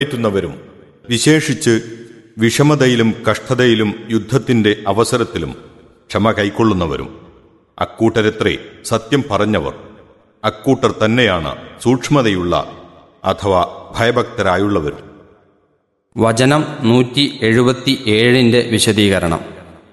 റ്റുന്നവരും വിശേഷിച്ച് വിഷമതയിലും കഷ്ടതയിലും യുദ്ധത്തിന്റെ അവസരത്തിലും ക്ഷമ കൈക്കൊള്ളുന്നവരും അക്കൂട്ടരത്രേ സത്യം പറഞ്ഞവർ അക്കൂട്ടർ തന്നെയാണ് സൂക്ഷ്മതയുള്ള അഥവാ ഭയഭക്തരായുള്ളവരും വചനം നൂറ്റി എഴുപത്തി ഏഴിൻ്റെ വിശദീകരണം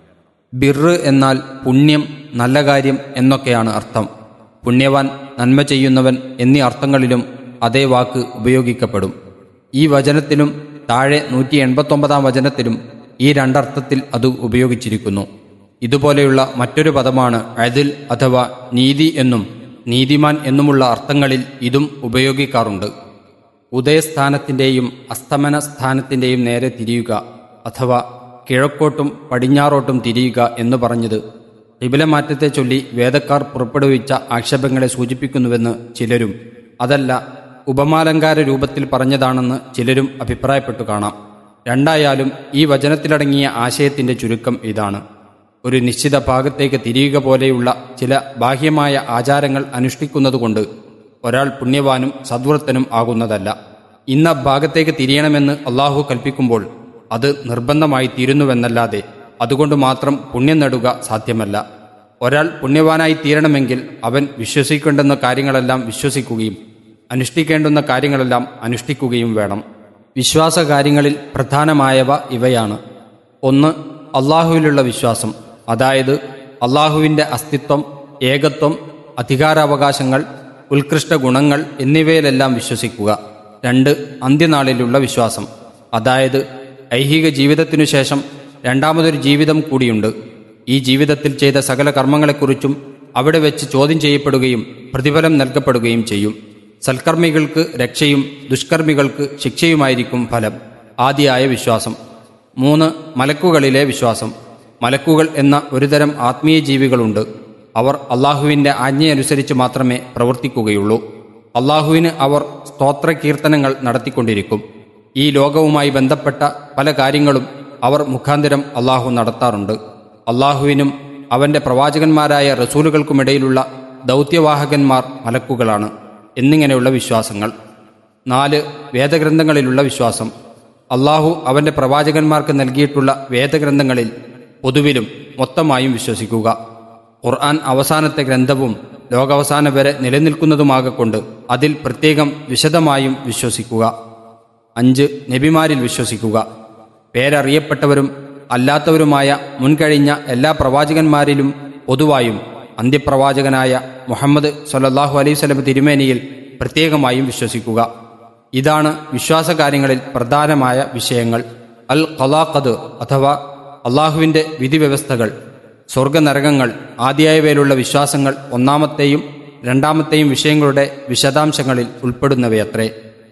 ബിറ് എന്നാൽ പുണ്യം നല്ല കാര്യം എന്നൊക്കെയാണ് അർത്ഥം പുണ്യവാൻ നന്മ ചെയ്യുന്നവൻ എന്നീ അർത്ഥങ്ങളിലും അതേ വാക്ക് ഉപയോഗിക്കപ്പെടും ഈ വചനത്തിലും താഴെ നൂറ്റി എൺപത്തൊമ്പതാം വചനത്തിലും ഈ രണ്ടർത്ഥത്തിൽ അത് ഉപയോഗിച്ചിരിക്കുന്നു ഇതുപോലെയുള്ള മറ്റൊരു പദമാണ് അദിൽ അഥവാ നീതി എന്നും നീതിമാൻ എന്നുമുള്ള അർത്ഥങ്ങളിൽ ഇതും ഉപയോഗിക്കാറുണ്ട് ഉദയസ്ഥാനത്തിൻ്റെയും അസ്തമന സ്ഥാനത്തിൻ്റെയും നേരെ തിരിയുക അഥവാ കിഴക്കോട്ടും പടിഞ്ഞാറോട്ടും തിരിയുക എന്ന് പറഞ്ഞത് മാറ്റത്തെ ചൊല്ലി വേദക്കാർ പുറപ്പെടുവിച്ച ആക്ഷേപങ്ങളെ സൂചിപ്പിക്കുന്നുവെന്ന് ചിലരും അതല്ല ഉപമാലങ്കാര രൂപത്തിൽ പറഞ്ഞതാണെന്ന് ചിലരും അഭിപ്രായപ്പെട്ടു കാണാം രണ്ടായാലും ഈ വചനത്തിലടങ്ങിയ ആശയത്തിന്റെ ചുരുക്കം ഇതാണ് ഒരു നിശ്ചിത ഭാഗത്തേക്ക് തിരിയുക പോലെയുള്ള ചില ബാഹ്യമായ ആചാരങ്ങൾ അനുഷ്ഠിക്കുന്നതുകൊണ്ട് ഒരാൾ പുണ്യവാനും സദ്വൃത്തനും ആകുന്നതല്ല ഇന്ന ഭാഗത്തേക്ക് തിരിയണമെന്ന് അള്ളാഹു കൽപ്പിക്കുമ്പോൾ അത് നിർബന്ധമായി തീരുന്നുവെന്നല്ലാതെ അതുകൊണ്ട് മാത്രം പുണ്യം നേടുക സാധ്യമല്ല ഒരാൾ പുണ്യവാനായി തീരണമെങ്കിൽ അവൻ വിശ്വസിക്കേണ്ടുന്ന കാര്യങ്ങളെല്ലാം വിശ്വസിക്കുകയും അനുഷ്ഠിക്കേണ്ടുന്ന കാര്യങ്ങളെല്ലാം അനുഷ്ഠിക്കുകയും വേണം വിശ്വാസകാര്യങ്ങളിൽ പ്രധാനമായവ ഇവയാണ് ഒന്ന് അള്ളാഹുവിലുള്ള വിശ്വാസം അതായത് അള്ളാഹുവിൻ്റെ അസ്തിത്വം ഏകത്വം അധികാരാവകാശങ്ങൾ ഉത്കൃഷ്ട ഗുണങ്ങൾ എന്നിവയിലെല്ലാം വിശ്വസിക്കുക രണ്ട് അന്ത്യനാളിലുള്ള വിശ്വാസം അതായത് ഐഹിക ജീവിതത്തിനു ശേഷം രണ്ടാമതൊരു ജീവിതം കൂടിയുണ്ട് ഈ ജീവിതത്തിൽ ചെയ്ത സകല കർമ്മങ്ങളെക്കുറിച്ചും അവിടെ വെച്ച് ചോദ്യം ചെയ്യപ്പെടുകയും പ്രതിഫലം നൽകപ്പെടുകയും ചെയ്യും സൽക്കർമ്മികൾക്ക് രക്ഷയും ദുഷ്കർമ്മികൾക്ക് ശിക്ഷയുമായിരിക്കും ഫലം ആദിയായ വിശ്വാസം മൂന്ന് മലക്കുകളിലെ വിശ്വാസം മലക്കുകൾ എന്ന ഒരുതരം ആത്മീയ ജീവികളുണ്ട് അവർ അള്ളാഹുവിൻ്റെ ആജ്ഞയനുസരിച്ച് മാത്രമേ പ്രവർത്തിക്കുകയുള്ളൂ അള്ളാഹുവിന് അവർ സ്തോത്ര കീർത്തനങ്ങൾ നടത്തിക്കൊണ്ടിരിക്കും ഈ ലോകവുമായി ബന്ധപ്പെട്ട പല കാര്യങ്ങളും അവർ മുഖാന്തരം അള്ളാഹു നടത്താറുണ്ട് അള്ളാഹുവിനും അവന്റെ പ്രവാചകന്മാരായ റസൂലുകൾക്കുമിടയിലുള്ള ദൗത്യവാഹകന്മാർ മലക്കുകളാണ് എന്നിങ്ങനെയുള്ള വിശ്വാസങ്ങൾ നാല് വേദഗ്രന്ഥങ്ങളിലുള്ള വിശ്വാസം അള്ളാഹു അവന്റെ പ്രവാചകന്മാർക്ക് നൽകിയിട്ടുള്ള വേദഗ്രന്ഥങ്ങളിൽ പൊതുവിലും മൊത്തമായും വിശ്വസിക്കുക ഖുർആൻ അവസാനത്തെ ഗ്രന്ഥവും ലോകാവസാനം വരെ നിലനിൽക്കുന്നതുമാകൊണ്ട് അതിൽ പ്രത്യേകം വിശദമായും വിശ്വസിക്കുക അഞ്ച് നബിമാരിൽ വിശ്വസിക്കുക പേരറിയപ്പെട്ടവരും അല്ലാത്തവരുമായ മുൻകഴിഞ്ഞ എല്ലാ പ്രവാചകന്മാരിലും പൊതുവായും അന്ത്യപ്രവാചകനായ മുഹമ്മദ് സൊല്ലാഹു അലൈവലം തിരുമേനിയിൽ പ്രത്യേകമായും വിശ്വസിക്കുക ഇതാണ് വിശ്വാസകാര്യങ്ങളിൽ പ്രധാനമായ വിഷയങ്ങൾ അൽ ഖലാഖദ് അഥവാ അള്ളാഹുവിൻ്റെ വിധിവ്യവസ്ഥകൾ സ്വർഗനരകങ്ങൾ ആദ്യായവയിലുള്ള വിശ്വാസങ്ങൾ ഒന്നാമത്തെയും രണ്ടാമത്തെയും വിഷയങ്ങളുടെ വിശദാംശങ്ങളിൽ ഉൾപ്പെടുന്നവയത്രേ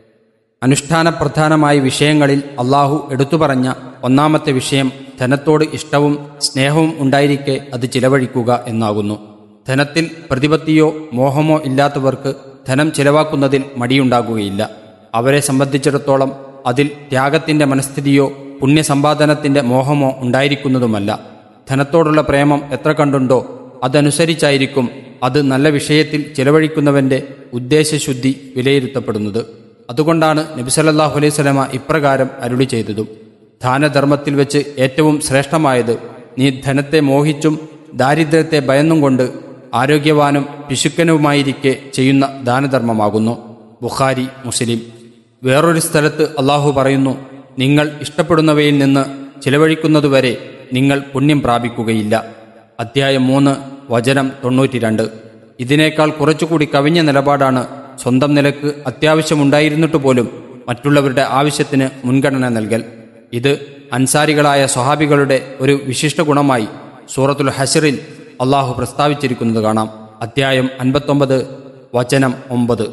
അനുഷ്ഠാന പ്രധാനമായ വിഷയങ്ങളിൽ അള്ളാഹു എടുത്തുപറഞ്ഞ ഒന്നാമത്തെ വിഷയം ധനത്തോട് ഇഷ്ടവും സ്നേഹവും ഉണ്ടായിരിക്കെ അത് ചിലവഴിക്കുക എന്നാകുന്നു ധനത്തിൽ പ്രതിപത്തിയോ മോഹമോ ഇല്ലാത്തവർക്ക് ധനം ചിലവാക്കുന്നതിൽ മടിയുണ്ടാകുകയില്ല അവരെ സംബന്ധിച്ചിടത്തോളം അതിൽ ത്യാഗത്തിന്റെ മനസ്ഥിതിയോ പുണ്യസമ്പാദനത്തിന്റെ മോഹമോ ഉണ്ടായിരിക്കുന്നതുമല്ല ധനത്തോടുള്ള പ്രേമം എത്ര കണ്ടുണ്ടോ അതനുസരിച്ചായിരിക്കും അത് നല്ല വിഷയത്തിൽ ചിലവഴിക്കുന്നവന്റെ ഉദ്ദേശശുദ്ധി വിലയിരുത്തപ്പെടുന്നത് അതുകൊണ്ടാണ് നബിസല്ലാഹു അലൈഹി സ്വലമ ഇപ്രകാരം അരുളി ചെയ്തതും ദാനധർമ്മത്തിൽ വെച്ച് ഏറ്റവും ശ്രേഷ്ഠമായത് നീ ധനത്തെ മോഹിച്ചും ദാരിദ്ര്യത്തെ ഭയന്നും കൊണ്ട് ആരോഗ്യവാനും പിശുക്കനുമായിരിക്കെ ചെയ്യുന്ന ദാനധർമ്മമാകുന്നു ബുഖാരി മുസ്ലിം വേറൊരു സ്ഥലത്ത് അള്ളാഹു പറയുന്നു നിങ്ങൾ ഇഷ്ടപ്പെടുന്നവയിൽ നിന്ന് ചിലവഴിക്കുന്നതുവരെ നിങ്ങൾ പുണ്യം പ്രാപിക്കുകയില്ല അധ്യായം മൂന്ന് വചനം തൊണ്ണൂറ്റിരണ്ട് ഇതിനേക്കാൾ കുറച്ചുകൂടി കവിഞ്ഞ നിലപാടാണ് സ്വന്തം നിലക്ക് അത്യാവശ്യമുണ്ടായിരുന്നിട്ട് പോലും മറ്റുള്ളവരുടെ ആവശ്യത്തിന് മുൻഗണന നൽകൽ ഇത് അൻസാരികളായ സ്വഹാബികളുടെ ഒരു വിശിഷ്ട ഗുണമായി സൂറത്തുൽ ഹഷറിൽ അള്ളാഹു പ്രസ്താവിച്ചിരിക്കുന്നത് കാണാം അധ്യായം അൻപത്തൊമ്പത് വചനം ഒമ്പത്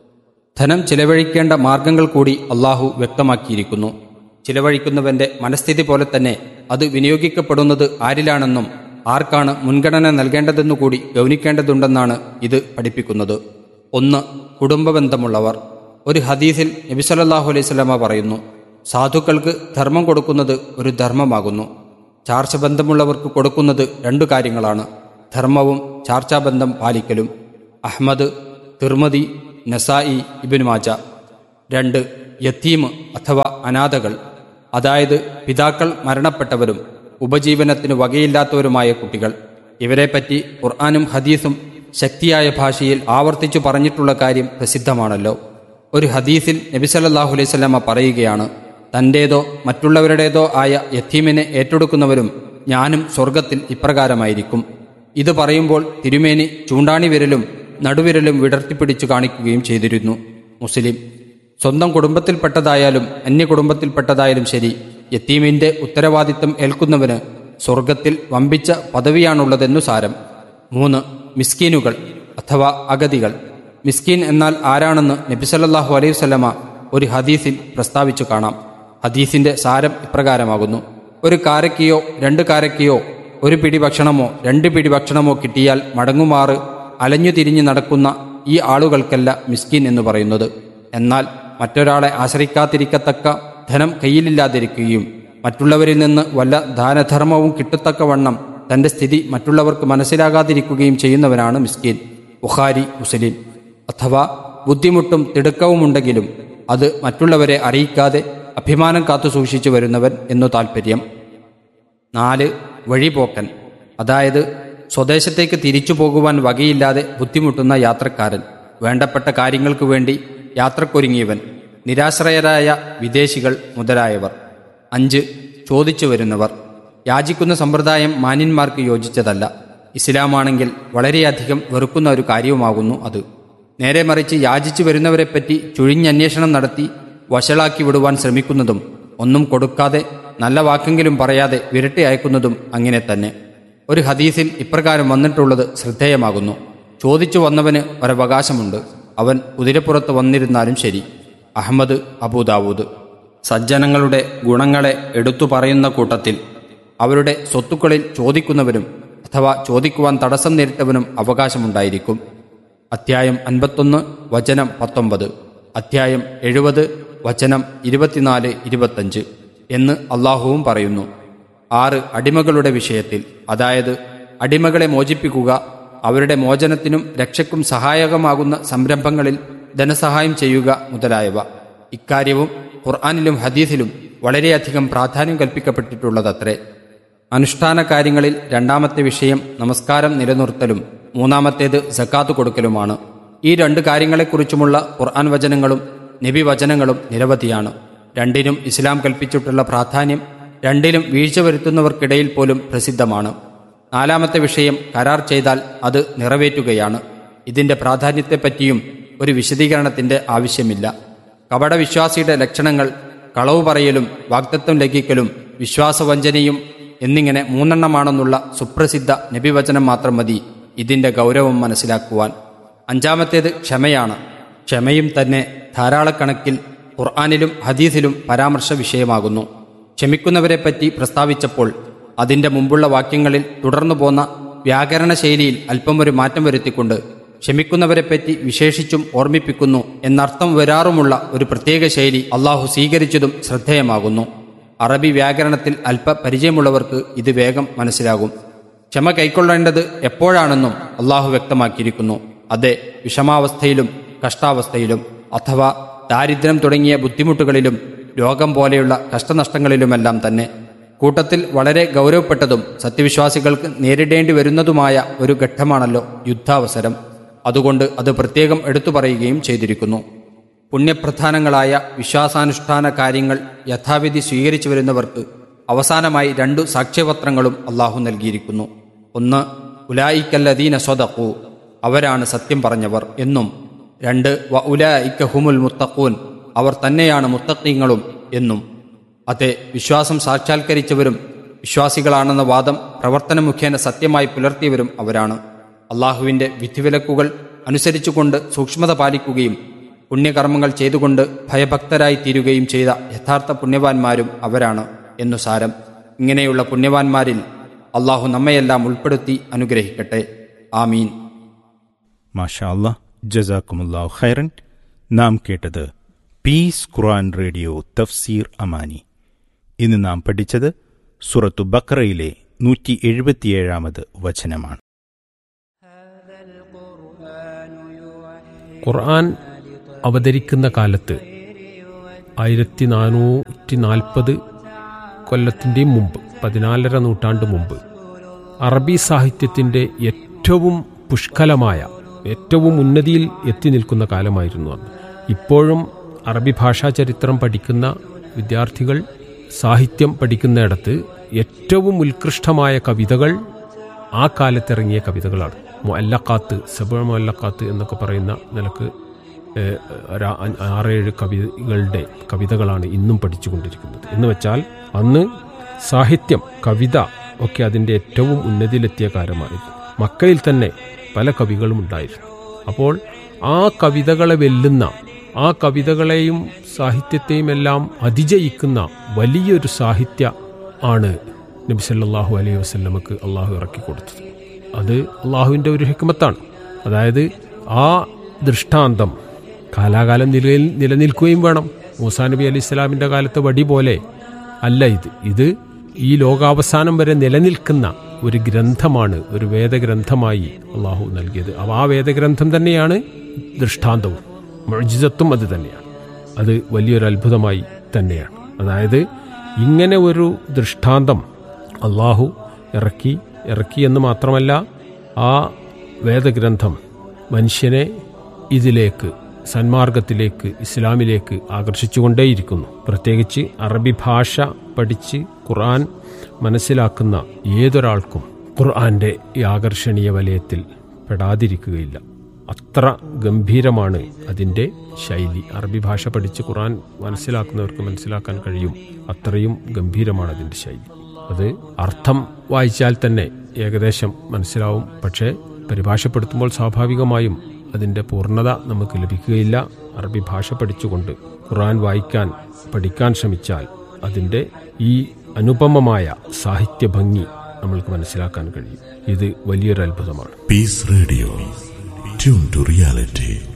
ധനം ചിലവഴിക്കേണ്ട മാർഗങ്ങൾ കൂടി അള്ളാഹു വ്യക്തമാക്കിയിരിക്കുന്നു ചിലവഴിക്കുന്നവന്റെ മനസ്ഥിതി പോലെ തന്നെ അത് വിനിയോഗിക്കപ്പെടുന്നത് ആരിലാണെന്നും ആർക്കാണ് മുൻഗണന നൽകേണ്ടതെന്നുകൂടി ഗൗനിക്കേണ്ടതുണ്ടെന്നാണ് ഇത് പഠിപ്പിക്കുന്നത് ഒന്ന് കുടുംബബന്ധമുള്ളവർ ഒരു ഹദീസിൽ നബിസല്ലാഹു അലൈഹി സ്വലാമ പറയുന്നു സാധുക്കൾക്ക് ധർമ്മം കൊടുക്കുന്നത് ഒരു ധർമ്മമാകുന്നു ചാർച്ചബന്ധമുള്ളവർക്ക് കൊടുക്കുന്നത് രണ്ടു കാര്യങ്ങളാണ് ധർമ്മവും ചാർച്ചാബന്ധം പാലിക്കലും Ahmad Tirmidhi Nasai Ibn Majah രണ്ട് യത്തീം അഥവാ അനാഥകൾ അതായത് പിതാക്കൾ മരണപ്പെട്ടവരും ഉപജീവനത്തിന് വകയില്ലാത്തവരുമായ കുട്ടികൾ ഇവരെപ്പറ്റി ഖുർആാനും ഹദീസും ശക്തിയായ ഭാഷയിൽ ആവർത്തിച്ചു പറഞ്ഞിട്ടുള്ള കാര്യം പ്രസിദ്ധമാണല്ലോ ഒരു ഹദീസിൽ നബിസല്ലാഹു അലൈഹി സ്വലാമ പറയുകയാണ് തൻ്റേതോ മറ്റുള്ളവരുടേതോ ആയ യത്തീമിനെ ഏറ്റെടുക്കുന്നവരും ഞാനും സ്വർഗത്തിൽ ഇപ്രകാരമായിരിക്കും ഇത് പറയുമ്പോൾ തിരുമേനി ചൂണ്ടാണി വിരലും നടുവിരലും വിടർത്തിപ്പിടിച്ചു കാണിക്കുകയും ചെയ്തിരുന്നു മുസ്ലിം സ്വന്തം കുടുംബത്തിൽപ്പെട്ടതായാലും അന്യകുടുംബത്തിൽപ്പെട്ടതായാലും ശരി യത്തീമിന്റെ ഉത്തരവാദിത്തം ഏൽക്കുന്നവന് സ്വർഗത്തിൽ വമ്പിച്ച പദവിയാണുള്ളതെന്നു സാരം മൂന്ന് മിസ്കീനുകൾ അഥവാ അഗതികൾ മിസ്കീൻ എന്നാൽ ആരാണെന്ന് നബിസല്ലാഹു അലൈഹി വസല്ലമ ഒരു ഹദീസിൽ പ്രസ്താവിച്ചു കാണാം ഹദീസിന്റെ സാരം ഇപ്രകാരമാകുന്നു ഒരു കാരക്കയോ രണ്ട് കാരക്കയോ ഒരു പിടി ഭക്ഷണമോ രണ്ട് പിടി ഭക്ഷണമോ കിട്ടിയാൽ മടങ്ങുമാറ് അലഞ്ഞു തിരിഞ്ഞു നടക്കുന്ന ഈ ആളുകൾക്കല്ല മിസ്കിൻ എന്ന് പറയുന്നത് എന്നാൽ മറ്റൊരാളെ ആശ്രയിക്കാതിരിക്കത്തക്ക ധനം കയ്യിലില്ലാതിരിക്കുകയും മറ്റുള്ളവരിൽ നിന്ന് വല്ല ദാനധർമ്മവും കിട്ടത്തക്കവണ്ണം തന്റെ സ്ഥിതി മറ്റുള്ളവർക്ക് മനസ്സിലാകാതിരിക്കുകയും ചെയ്യുന്നവനാണ് മിസ്കിൻ ബുഖാരി മുസ്ലിം അഥവാ ബുദ്ധിമുട്ടും തിടുക്കവുമുണ്ടെങ്കിലും അത് മറ്റുള്ളവരെ അറിയിക്കാതെ അഭിമാനം കാത്തു സൂക്ഷിച്ചു വരുന്നവൻ എന്നു താൽപ്പര്യം നാല് വഴിപോക്കൻ അതായത് സ്വദേശത്തേക്ക് തിരിച്ചു പോകുവാൻ വകയില്ലാതെ ബുദ്ധിമുട്ടുന്ന യാത്രക്കാരൻ വേണ്ടപ്പെട്ട കാര്യങ്ങൾക്ക് വേണ്ടി യാത്രക്കൊരുങ്ങിയവൻ നിരാശ്രയരായ വിദേശികൾ മുതലായവർ അഞ്ച് ചോദിച്ചു വരുന്നവർ യാചിക്കുന്ന സമ്പ്രദായം മാന്യന്മാർക്ക് യോജിച്ചതല്ല ഇസ്ലാമാണെങ്കിൽ വളരെയധികം വെറുക്കുന്ന ഒരു കാര്യവുമാകുന്നു അത് നേരെ മറിച്ച് യാചിച്ചു വരുന്നവരെപ്പറ്റി ചുഴിഞ്ഞന്വേഷണം നടത്തി വഷളാക്കി വിടുവാൻ ശ്രമിക്കുന്നതും ഒന്നും കൊടുക്കാതെ നല്ല വാക്കെങ്കിലും പറയാതെ വിരട്ടി അയക്കുന്നതും അങ്ങനെ തന്നെ ഒരു ഹദീസിൽ ഇപ്രകാരം വന്നിട്ടുള്ളത് ശ്രദ്ധേയമാകുന്നു ചോദിച്ചു വന്നവന് ഒരവകാശമുണ്ട് അവൻ കുതിരപ്പുറത്ത് വന്നിരുന്നാലും ശരി അഹമ്മദ് അബൂദാവൂദ് സജ്ജനങ്ങളുടെ ഗുണങ്ങളെ എടുത്തു പറയുന്ന കൂട്ടത്തിൽ അവരുടെ സ്വത്തുക്കളിൽ ചോദിക്കുന്നവരും അഥവാ ചോദിക്കുവാൻ തടസ്സം നേരിട്ടവനും അവകാശമുണ്ടായിരിക്കും അധ്യായം അൻപത്തൊന്ന് വചനം പത്തൊമ്പത് അധ്യായം എഴുപത് വചനം ഇരുപത്തിനാല് ഇരുപത്തഞ്ച് എന്ന് അള്ളാഹുവും പറയുന്നു ആറ് അടിമകളുടെ വിഷയത്തിൽ അതായത് അടിമകളെ മോചിപ്പിക്കുക അവരുടെ മോചനത്തിനും രക്ഷയ്ക്കും സഹായകമാകുന്ന സംരംഭങ്ങളിൽ ധനസഹായം ചെയ്യുക മുതലായവ ഇക്കാര്യവും ഖുർആാനിലും ഹദീസിലും വളരെയധികം പ്രാധാന്യം കൽപ്പിക്കപ്പെട്ടിട്ടുള്ളതത്രേ അനുഷ്ഠാന കാര്യങ്ങളിൽ രണ്ടാമത്തെ വിഷയം നമസ്കാരം നിലനിർത്തലും മൂന്നാമത്തേത് സക്കാത്ത് കൊടുക്കലുമാണ് ഈ രണ്ട് കാര്യങ്ങളെക്കുറിച്ചുമുള്ള ഖുർആൻ വചനങ്ങളും നബി വചനങ്ങളും നിരവധിയാണ് രണ്ടിനും ഇസ്ലാം കൽപ്പിച്ചിട്ടുള്ള പ്രാധാന്യം രണ്ടിലും വീഴ്ച വരുത്തുന്നവർക്കിടയിൽ പോലും പ്രസിദ്ധമാണ് നാലാമത്തെ വിഷയം കരാർ ചെയ്താൽ അത് നിറവേറ്റുകയാണ് ഇതിന്റെ പ്രാധാന്യത്തെപ്പറ്റിയും ഒരു വിശദീകരണത്തിന്റെ ആവശ്യമില്ല കപടവിശ്വാസിയുടെ ലക്ഷണങ്ങൾ കളവ് പറയലും വാഗ്ദത്വം ലംഘിക്കലും വിശ്വാസവഞ്ചനയും എന്നിങ്ങനെ മൂന്നെണ്ണമാണെന്നുള്ള സുപ്രസിദ്ധ നബിവചനം മാത്രം മതി ഇതിന്റെ ഗൗരവം മനസ്സിലാക്കുവാൻ അഞ്ചാമത്തേത് ക്ഷമയാണ് ക്ഷമയും തന്നെ ധാരാളക്കണക്കിൽ ഖുർആാനിലും ഹദീസിലും പരാമർശ വിഷയമാകുന്നു ക്ഷമിക്കുന്നവരെപ്പറ്റി പ്രസ്താവിച്ചപ്പോൾ അതിന്റെ മുമ്പുള്ള വാക്യങ്ങളിൽ തുടർന്നു പോന്ന വ്യാകരണ ശൈലിയിൽ അല്പം ഒരു മാറ്റം വരുത്തിക്കൊണ്ട് ക്ഷമിക്കുന്നവരെപ്പറ്റി വിശേഷിച്ചും ഓർമ്മിപ്പിക്കുന്നു എന്നർത്ഥം വരാറുമുള്ള ഒരു പ്രത്യേക ശൈലി അള്ളാഹു സ്വീകരിച്ചതും ശ്രദ്ധേയമാകുന്നു അറബി വ്യാകരണത്തിൽ അല്പ പരിചയമുള്ളവർക്ക് ഇത് വേഗം മനസ്സിലാകും ക്ഷമ കൈക്കൊള്ളേണ്ടത് എപ്പോഴാണെന്നും അള്ളാഹു വ്യക്തമാക്കിയിരിക്കുന്നു അതെ വിഷമാവസ്ഥയിലും കഷ്ടാവസ്ഥയിലും അഥവാ ദാരിദ്ര്യം തുടങ്ങിയ ബുദ്ധിമുട്ടുകളിലും രോഗം പോലെയുള്ള കഷ്ടനഷ്ടങ്ങളിലുമെല്ലാം തന്നെ കൂട്ടത്തിൽ വളരെ ഗൗരവപ്പെട്ടതും സത്യവിശ്വാസികൾക്ക് നേരിടേണ്ടി വരുന്നതുമായ ഒരു ഘട്ടമാണല്ലോ യുദ്ധാവസരം അതുകൊണ്ട് അത് പ്രത്യേകം എടുത്തു പറയുകയും ചെയ്തിരിക്കുന്നു പുണ്യപ്രധാനങ്ങളായ വിശ്വാസാനുഷ്ഠാന കാര്യങ്ങൾ യഥാവിധി സ്വീകരിച്ചു വരുന്നവർക്ക് അവസാനമായി രണ്ടു സാക്ഷ്യപത്രങ്ങളും അള്ളാഹു നൽകിയിരിക്കുന്നു ഒന്ന് ഉലായിക്കല്ലദീന സ്വതഖു അവരാണ് സത്യം പറഞ്ഞവർ എന്നും രണ്ട് വ ഉലായിക്ക ഹുമുൽ മുത്തഖൂൻ അവർ തന്നെയാണ് മുത്തഖീങ്ങളും എന്നും അതെ വിശ്വാസം സാക്ഷാത്കരിച്ചവരും വിശ്വാസികളാണെന്ന വാദം പ്രവർത്തന മുഖേന സത്യമായി പുലർത്തിയവരും അവരാണ് അള്ളാഹുവിന്റെ വിധിവിലക്കുകൾ അനുസരിച്ചുകൊണ്ട് സൂക്ഷ്മത പാലിക്കുകയും പുണ്യകർമ്മങ്ങൾ ചെയ്തുകൊണ്ട് ഭയഭക്തരായി തീരുകയും ചെയ്ത യഥാർത്ഥ പുണ്യവാന്മാരും അവരാണ് എന്നു സാരം ഇങ്ങനെയുള്ള പുണ്യവാന്മാരിൽ അള്ളാഹു നമ്മയെല്ലാം ഉൾപ്പെടുത്തി അനുഗ്രഹിക്കട്ടെ ആമീൻ മാഷാ അല്ലാ ജസാക്കുമുല്ലാഹു ഖൈറൻ നാം കേട്ടത് പീസ് ഖുർആൻ റേഡിയോ തഫ്സീർ അമാനി ഇന്ന് നാം പഠിച്ചത് സുറത്തു ബക്രയിലെ നൂറ്റി എഴുപത്തിയേഴാമത് വചനമാണ് ഖുർആൻ അവതരിക്കുന്ന കാലത്ത് ആയിരത്തി നാനൂറ്റി നാൽപ്പത് കൊല്ലത്തിൻ്റെയും മുമ്പ് പതിനാലര നൂറ്റാണ്ട് മുമ്പ് അറബി സാഹിത്യത്തിൻ്റെ ഏറ്റവും പുഷ്കലമായ ഏറ്റവും ഉന്നതിയിൽ എത്തി നിൽക്കുന്ന കാലമായിരുന്നു അന്ന് ഇപ്പോഴും അറബി ഭാഷാ ചരിത്രം പഠിക്കുന്ന വിദ്യാർത്ഥികൾ സാഹിത്യം പഠിക്കുന്നിടത്ത് ഏറ്റവും ഉത്കൃഷ്ടമായ കവിതകൾ ആ കാലത്തിറങ്ങിയ കവിതകളാണ് മൊല്ലക്കാത്ത് സബ മൊല്ലക്കാത്ത് എന്നൊക്കെ പറയുന്ന നിലക്ക് ഏഹ്, ഒരു ആ- ആറേഴ് കവികളുടെ കവിതകളാണ് ഇന്നും പഠിച്ചുകൊണ്ടിരിക്കുന്നത് എന്ന് വെച്ചാൽ അന്ന് സാഹിത്യം കവിത ഒക്കെ അതിൻ്റെ ഏറ്റവും ഉന്നതിയിലെത്തിയ കാലമായിരുന്നു മക്കയിൽ തന്നെ പല കവികളും ഉണ്ടായിരുന്നു അപ്പോൾ ആ കവിതകളെ വെല്ലുന്ന ആ കവിതകളെയും സാഹിത്യത്തെയും എല്ലാം അതിജയിക്കുന്ന വലിയൊരു സാഹിത്യ ആണ് നബി സല്ലല്ലാഹു അലൈഹി വസല്ലമക്ക് അള്ളാഹു ഇറക്കി കൊടുത്തത് അത് അള്ളാഹുവിൻ്റെ ഒരു ഹിക്മത്താണ് അതായത് ആ ദൃഷ്ടാന്തം കാലാകാലം നിലയിൽ നിലനിൽക്കുകയും വേണം മൂസാ നബി അലൈഹി ഇസ്ലാമിൻ്റെ കാലത്തെ വടി പോലെ അല്ല ഇത് ഇത് ഈ ലോകാവസാനം വരെ നിലനിൽക്കുന്ന ഒരു ഗ്രന്ഥമാണ് ഒരു വേദഗ്രന്ഥമായി അള്ളാഹു നൽകിയത് അപ്പോൾ ആ വേദഗ്രന്ഥം തന്നെയാണ് ദൃഷ്ടാന്തവും മൊഴിജിതത്വം അത് തന്നെയാണ് അത് വലിയൊരു അത്ഭുതമായി തന്നെയാണ് അതായത് ഇങ്ങനെ ഒരു ദൃഷ്ടാന്തം അള്ളാഹു ഇറക്കി ഇറക്കി എന്ന് മാത്രമല്ല ആ വേദഗ്രന്ഥം മനുഷ്യനെ ഇതിലേക്ക് സന്മാർഗത്തിലേക്ക് ഇസ്ലാമിലേക്ക് ആകർഷിച്ചുകൊണ്ടേയിരിക്കുന്നു പ്രത്യേകിച്ച് അറബി ഭാഷ പഠിച്ച് ഖുർആൻ മനസ്സിലാക്കുന്ന ഏതൊരാൾക്കും ഖുർആന്റെ ഈ ആകർഷണീയ വലയത്തിൽ പെടാതിരിക്കുകയില്ല അത്ര ഗംഭീരമാണ് അതിൻ്റെ ശൈലി അറബി ഭാഷ പഠിച്ച് ഖുർആൻ മനസ്സിലാക്കുന്നവർക്ക് മനസ്സിലാക്കാൻ കഴിയും അത്രയും ഗംഭീരമാണ് അതിൻ്റെ ശൈലി അത് അർത്ഥം വായിച്ചാൽ തന്നെ ഏകദേശം മനസ്സിലാവും പക്ഷേ പരിഭാഷപ്പെടുത്തുമ്പോൾ സ്വാഭാവികമായും അതിൻ്റെ പൂർണ്ണത നമുക്ക് ലഭിക്കുകയില്ല അറബി ഭാഷ പഠിച്ചുകൊണ്ട് ഖുർആൻ വായിക്കാൻ പഠിക്കാൻ ശ്രമിച്ചാൽ അതിൻ്റെ ഈ അനുപമമായ സാഹിത്യ ഭംഗി നമ്മൾക്ക് മനസ്സിലാക്കാൻ കഴിയും ഇത് വലിയൊരു അത്ഭുതമാണ് Peace Radio. Tune to reality.